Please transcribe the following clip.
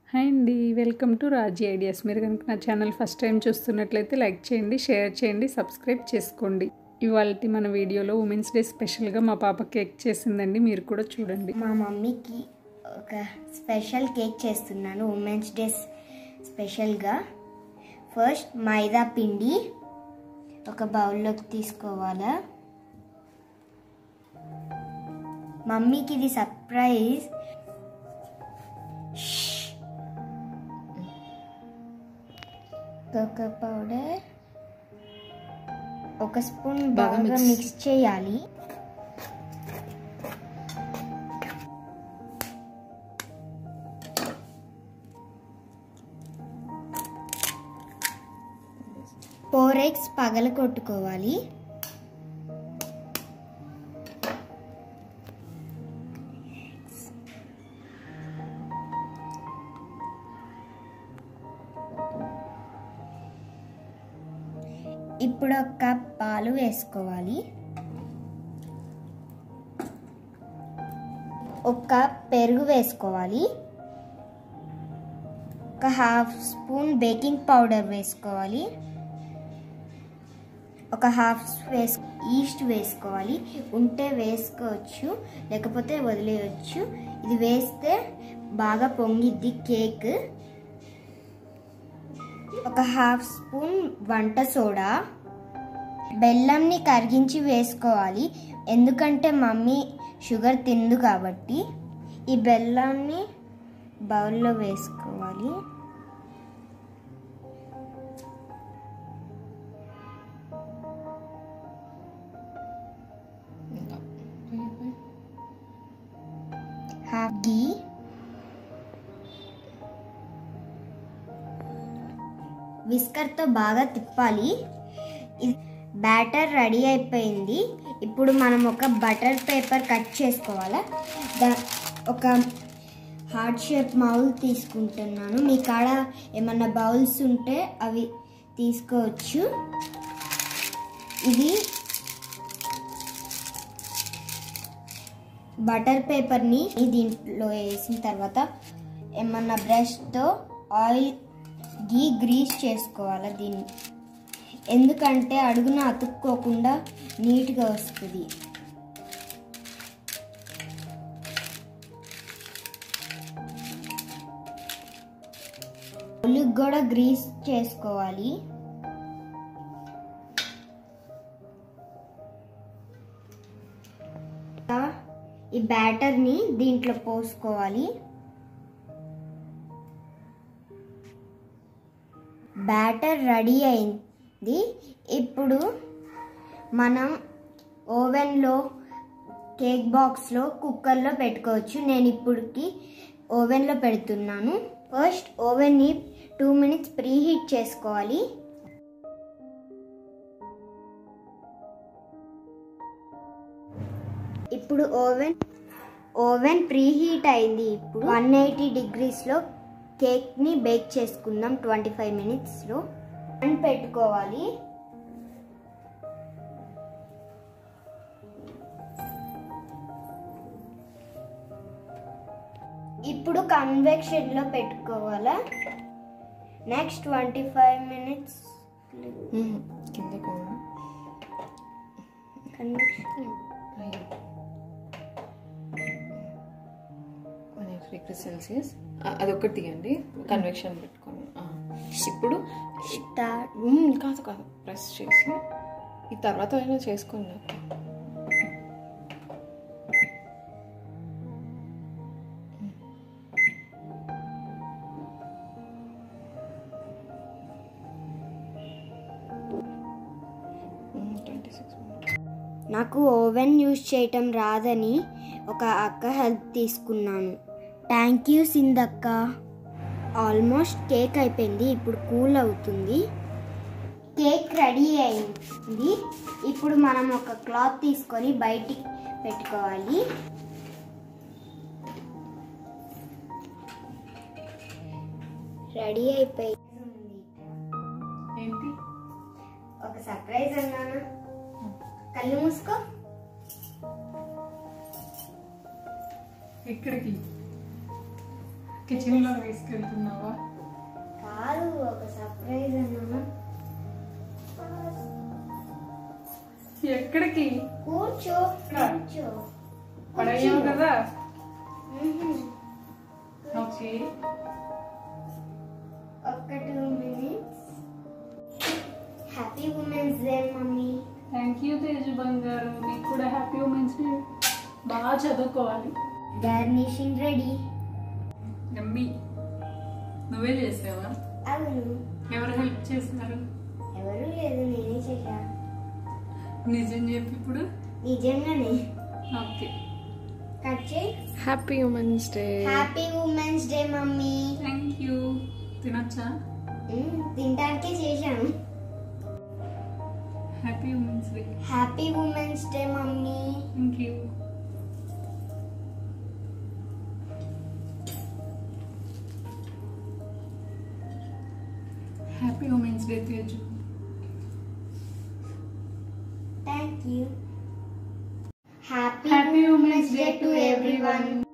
Hi అండి welcome to Raji ideas మీరు కనుక నా ఛానల్ ఫస్ట్ టైం చూస్తున్నట్లయితే లైక్ చేయండి షేర్ చేయండి సబ్స్క్రైబ్ చేసుకోండి ఇవాళ మన వీడియోలో ఉమెన్స్ డే స్పెషల్గా మా పాప కేక్ చేసిందండి మీరు కూడా చూడండి మా మమ్మీకి ఒక స్పెషల్ కేక్ చేస్తున్నాను ఉమెన్స్ డే స్పెషల్గా ఫస్ట్ మైదా పిండి ఒక బౌల్లోకి తీసుకోవాలా మమ్మీకి ఇది సర్ప్రైజ్ కోకో పౌడర్ ఒక స్పూన్ బాగా బాగా mix. మిక్స్ చేయాలి ఫోర్ ఎగ్స్ పగల కొట్టుకోవాలి ఇప్పుడు ఒక కప్ పాలు వేసుకోవాలి ఒక కప్ పెరుగు వేసుకోవాలి ఒక హాఫ్ స్పూన్ బేకింగ్ పౌడర్ వేసుకోవాలి ఒక హాఫ్ వేస్ ఈస్ట్ వేసుకోవాలి ఉంటే వేసుకోవచ్చు లేకపోతే వదిలేయచ్చు ఇది వేస్తే బాగా పొంగిద్ది కేక్ ఒక హాఫ్ స్పూన్ వంట సోడా బెల్లంని కరిగించి వేసుకోవాలి ఎందుకంటే మమ్మీ షుగర్ తిందు కాబట్టి ఈ బెల్లాన్ని బౌల్లో వేసుకోవాలి హాఫ్ గీ విస్కర్తో బాగా తిప్పాలి ఇది- బ్యాటర్ రెడీ అయిపోయింది ఇప్పుడు మనం ఒక బటర్ పేపర్ కట్ చేసుకోవాలా దా ఒక హార్ట్ షేప్ మౌల్ తీసుకుంటున్నాను మీ కాడ ఏమన్నా బౌల్స్ ఉంటే అవి తీసుకోవచ్చు ఇది బటర్ పేపర్ని దీంట్లో వేసిన తర్వాత ఏమన్నా బ్రష్తో ఆయిల్ గీ గ్రీస్ చేసుకోవాలి దీన్ని ఎందుకంటే అడుగున అతుక్కోకుండా నీట్గా వస్తుంది ఒలికి కూడా గ్రీస్ చేసుకోవాలి ఈ బ్యాటర్ని దీంట్లో పోసుకోవాలి బ్యాటర్ రెడీ అయింది ఇప్పుడు మనం ఓవెన్లో కేక్ బాక్స్లో కుక్కర్లో పెట్టుకోవచ్చు నేను ఇప్పుడుకి ఓవెన్లో పెడుతున్నాను ఫస్ట్ ఓవెన్ని టూ మినిట్స్ ప్రీ హీట్ చేసుకోవాలి ఇప్పుడు ఓవెన్ ఓవెన్ ప్రీ హీట్ అయింది ఇప్పుడు వన్ ఎయిటీ డిగ్రీస్లో కేక్ని బేక్ చేసుకుందాం ట్వంటీ ఫైవ్ మినిట్స్లో అండ్ పెట్టుకోవాలి ఇప్పుడు కన్వెక్షన్లో పెట్టుకోవాలా నెక్స్ట్ ట్వంటీ ఫైవ్ మినిట్స్ కింద కన్వెక్షన్ డిగ్రీ సెల్సియస్ అదొకటి తీయండి కన్వెక్షన్ పెట్టుకోండి ఆ. ఇప్పుడు స్టార్ట్ మ్మ్, కాదు కాదు ప్రెస్ చేసి ఈ తర్వాత అయినా చేసుకోండి నాకు ట్వంటీ సిక్స్ నాకు ఓవెన్ యూజ్ చేయటం రాదని ఒక అక్క హెల్ప్ తీసుకున్నాను థ్యాంక్ యూ సిందక్క ఆల్మోస్ట్ కేక్ అయిపోయింది ఇప్పుడు కూల్ అవుతుంది కేక్ రెడీ అయింది ఇప్పుడు మనం ఒక క్లాత్ తీసుకొని బయటికి పెట్టుకోవాలి రెడీ అయిపోయింది ఏంటి ఒక సర్ప్రైజ్ అన్నాను కళ్ళు మూసుకో ఇక్కడికి కిచెన్లో తీసుకెళ్తున్నావా కాదు ఒక సర్ప్రైజ్ అన్నా ఎక్కడికి కూర్చో కూర్చో పడేయవు కదా మ్మ్. ఓకే ఒక్క two minutes happy women's day mummy thank you Teju బంగారు నీకు కూడా హ్యాపీ ఉమెన్స్ డే బాగా చదువుకోవాలి గార్నిషింగ్ రెడీ ఎమ్మి నువ్వే చేసావా అవును ఎవరు హెల్ప్ చేస్తున్నారు ఎవరు లేదు నేనే చేశా నిజం చెప్పి ఇప్పుడు నిజంగానే ఓకే కట్ చేయి happy women's day happy women's day mummy thank you తినొచ్చా మ్మ్, తినడానికే చేశాను happy women's day happy women's day mummy thank you happy women's day Teju thank you happy Happy Women's women's day Day to to everyone everyone.